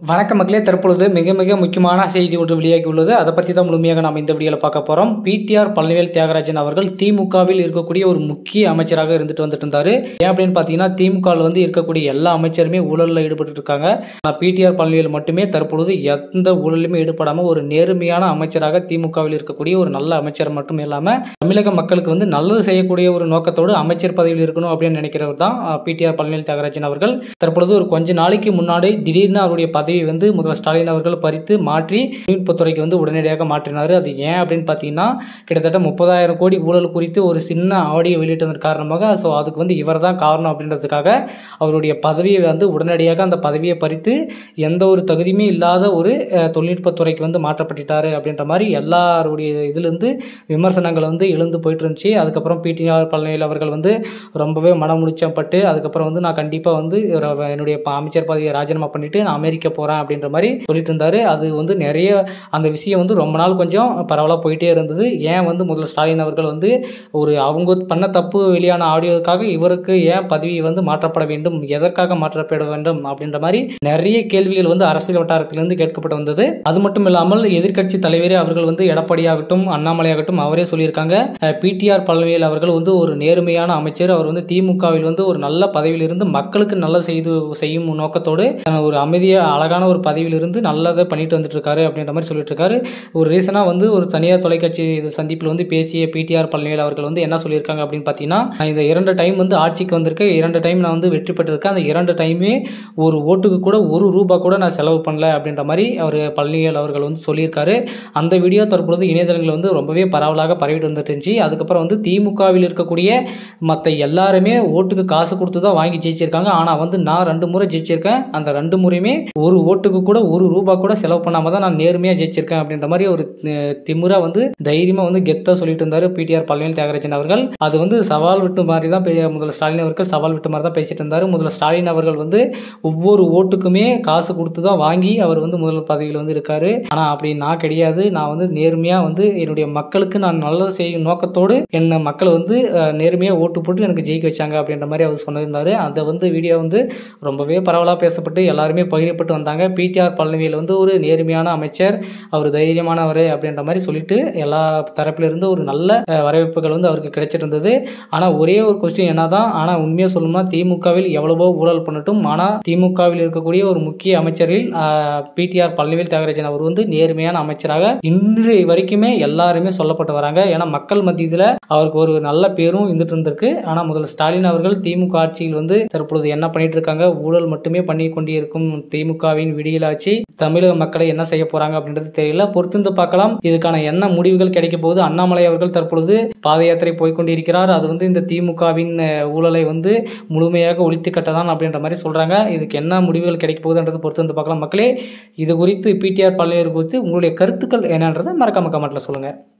வணக்க மக்களே தற்பொழுது மிக மிக முக்கியமான செய்தி ஒன்று வெளியாகி உள்ளது அதை பற்றி தான் முழுமையாக நாம் இந்த வீடியோவில் பார்க்க போகிறோம் பிடிஆர் பழனிவேல் தியாகராஜன் அவர்கள் திமுகவில் இருக்கக்கூடிய ஒரு முக்கிய அமைச்சராக இருந்துட்டு வந்துட்டு இருந்தார் ஏன் அப்படின்னு பார்த்தீங்கன்னா திமுகவில் வந்து இருக்கக்கூடிய எல்லா அமைச்சருமே ஊழலில் ஈடுபட்டு இருக்காங்க ஆனால் பிடிஆர் பழனிவேல் மட்டுமே தற்பொழுது எந்த ஊழலுமே ஈடுபடாமல் ஒரு நேர்மையான அமைச்சராக திமுகவில் இருக்கக்கூடிய ஒரு நல்ல அமைச்சர் மட்டும் இல்லாமல் தமிழக மக்களுக்கு வந்து நல்லது செய்யக்கூடிய ஒரு நோக்கத்தோடு அமைச்சர் பதவியில் இருக்கணும் அப்படின்னு நினைக்கிறவர் தான் பிடிஆர் பழனிவேல் தியாகராஜன் அவர்கள் தற்பொழுது ஒரு கொஞ்ச நாளைக்கு முன்னாடி திடீர்னு அவருடைய பதவியை வந்து முதல்வர் ஸ்டாலின் அவர்கள் பறித்து மாற்றி தொழில்நுட்பத்துறைக்கு வந்து உடனடியாக மாற்றினார் அது ஏன் அப்படின்னு பார்த்தீங்கன்னா கிட்டத்தட்ட முப்பதாயிரம் கோடி ஊழல் குறித்து ஒரு சின்ன ஆடியோ வெளியிட்டதன் காரணமாக ஸோ அதுக்கு வந்து இவர் தான் காரணம் அப்படின்றதுக்காக அவருடைய பதவியை வந்து உடனடியாக அந்த பதவியை பறித்து எந்த ஒரு தகுதியுமே இல்லாத ஒரு அஹ், தொழில்நுட்பத்துறைக்கு வந்து மாற்றப்பட்டுட்டாரு அப்படின்ற மாதிரி எல்லாருடைய இதிலிருந்து விமர்சனங்கள் வந்து எழுந்து போயிட்டு இருந்துச்சு அதுக்கப்புறம் பிடிஆர் பழனியில் அவர்கள் வந்து ரொம்பவே மனம் முடிச்சப்பட்டு அதுக்கப்புறம் வந்து நான் கண்டிப்பாக வந்து ஒரு- என்னுடைய ப- அமைச்சர் பதவியை ராஜினாமா பண்ணிட்டு நான் அமெரிக்கா போகிறேன் அப்படின்ற மாதிரி சொல்லிட்டு இருந்தாரு அது வந்து நிறைய அந்த விஷயம் வந்து ரொம்ப நாள் கொஞ்சம் பரவலாக போயிட்டே இருந்தது ஏன் வந்து முதல்ல ஸ்டாலின் அவர்கள் வந்து ஒரு அவங்க பண்ண தப்பு வெளியான ஆடியோவுக்காக இவருக்கு ஏன் பதவி வந்து மாற்றப்பட வேண்டும் எதற்காக மாற்றப்பட வேண்டும் அப்படின்ற மாதிரி நிறைய கேள்விகள் வந்து அரசியல் வட்டாரத்திலிருந்து கேட்கப்பட்டு வந்தது அது மட்டும் இல்லாமல் எதிர்க்கட்சி தலைவரே அவர்கள் வந்து எடப்பாடி ஆகட்டும் அண்ணாமலை ஆகட்டும் அவரே சொல்லியிருக்காங்க பிடிஆர் பழனிவேல் அவர்கள் வந்து ஒரு நேர்மையான அமைச்சர் அவர் வந்து திமுகவில் வந்து ஒரு நல்ல பதவியில் இருந்து மக்களுக்கு நல்ல செய்து செய்யும் நோக்கத்தோடு அஹ், ஒரு அமைதியா அழகான ஒரு பதவியில் இருந்து நல்லதை பண்ணிட்டு வந்துட்டு இருக்காரு அப்படின்ற மாதிரி சொல்லிட்டு இருக்காரு ஒரு ரீசனாக வந்து ஒரு தனியார் தொலைக்காட்சி இது சந்திப்பில் வந்து பேசிய பிடிஆர் பழனிவேல் அவர்கள் வந்து என்ன சொல்லியிருக்காங்க அப்படின்னு பார்த்தீங்கன்னா நான் இந்த இரண்டு டைம் வந்து ஆட்சிக்கு வந்திருக்கேன் இரண்டு டைம் நான் வந்து வெற்றி பெற்றிருக்கேன் அந்த இரண்டு டைமே ஒரு ஓட்டுக்கு கூட ஒரு ரூபா கூட நான் செலவு பண்ணல அப்படின்ற மாதிரி அவர் பழனிவேல் அவர்கள் வந்து சொல்லியிருக்காரு அந்த வீடியோ தற்பொழுது இணையதளங்களில் வந்து ரொம்பவே பரவலாக பரவிட்டு வந்துட்டு இருந்துச்சு அதுக்கப்புறம் வந்து திமுகவில் இருக்கக்கூடிய மற்ற எல்லாருமே ஓட்டுக்கு காசு கொடுத்து தான் வாங்கி ஜெயிச்சிருக்காங்க ஆனால் வந்து நான் ரெண்டு முறை ஜெயிச்சிருக்கேன் அந்த ரெண்டு முறையுமே ஒரு ஓட்டுக்கு கூட ஒரு ரூபா கூட செலவு பண்ணாம தான் நான் நேர்மையாக ஜெயிச்சிருக்கேன் அப்படின்ற மாதிரி ஒரு அஹ், திமிரா வந்து தைரியமாக வந்து கெத்தாக சொல்லிட்டு இருந்தார் பிடிஆர் பழனிவேல் தியாகராஜன் அவர்கள் அது வந்து சவால் விட்டு மாதிரி தான் பே- முதல்ல ஸ்டாலின் அவர்கள் சவால் விட்டு மாதிரி தான் பேசிட்டு இருந்தார் முதல்ல ஸ்டாலின் அவர்கள் வந்து ஒவ்வொரு ஓட்டுக்குமே காசு கொடுத்து தான் வாங்கி அவர் வந்து முதல் பதவியில் வந்து இருக்காரு ஆனால் அப்படி நான் கிடையாது நான் வந்து நேர்மையாக வந்து என்னுடைய மக்களுக்கு நான் நல்லது செய்யும் நோக்கத்தோடு என்ன மக்கள் வந்து அஹ், நேர்மையாக ஓட்டு போட்டு எனக்கு ஜெயிக்க வச்சாங்க அப்படின்ற மாதிரி அவர் சொன்னிருந்தாரு அதை வந்து வீடியோ வந்து ரொம்பவே பரவலாக பேசப்பட்டு எல்லாருமே பகிரப்பட்டு வந்தாங்க பிடிஆர் பழனிவேல் வந்து ஒரு நேர்மையான அமைச்சர் அவர் தைரியமானவர் அப்படின்ற மாதிரி சொல்லிட்டு எல்லா தரப்பிலிருந்து ஒரு நல்ல அஹ், வரவேற்புகள் வந்து அவருக்கு கிடைச்சிட்டு இருந்தது ஆனால் ஒரே ஒரு கொஸ்டின் என்னதான் ஆனால் உண்மையாக சொல்லணும்னா திமுகவில் எவ்வளவோ ஊழல் பண்ணட்டும் ஆனால் திமுகவில் இருக்கக்கூடிய ஒரு முக்கிய அமைச்சரில் பிடிஆர் பழனிவேல் தியாகராஜன் அவர் வந்து நேர்மையான அமைச்சராக இன்று வரைக்குமே எல்லாருமே சொல்லப்பட்டு வராங்க ஏன்னா மக்கள் மத்தியத்தில் அவருக்கு ஒரு நல்ல பேரும் இருந்துட்டு இருந்திருக்கு ஆனால் முதல்ல ஸ்டாலின் அவர்கள் திமுக ஆட்சியில் வந்து தற்பொழுது என்ன பண்ணிட்டு இருக்காங்க ஊழல் மட்டுமே பண்ணி கொண்டே இருக்கும் திமுகவின் விடியல் ஆட்சி தமிழக மக்களை என்ன செய்ய போறாங்க அப்படின்றது தெரியல பொறுத்திருந்து பார்க்கலாம் இதுக்கான என்ன முடிவுகள் கிடைக்க போகுது அண்ணாமலை அவர்கள் தற்பொழுது பாத யாத்திரை போய் கொண்டிருக்கிறார் அது வந்து இந்த திமுகவின் அஹ், ஊழலை வந்து முழுமையாக ஒழித்து கட்டதான் அப்படின்ற மாதிரி சொல்றாங்க இதுக்கு என்ன முடிவுகள் கிடைக்க போகுதுன்றது பொறுத்து வந்து பார்க்கலாம் மக்களே இது குறித்து பிடிஆர் பழனியர் குறித்து உங்களுடைய கருத்துக்கள் என்னன்றதை மறக்காம கமெண்ட்ல சொல்லுங்க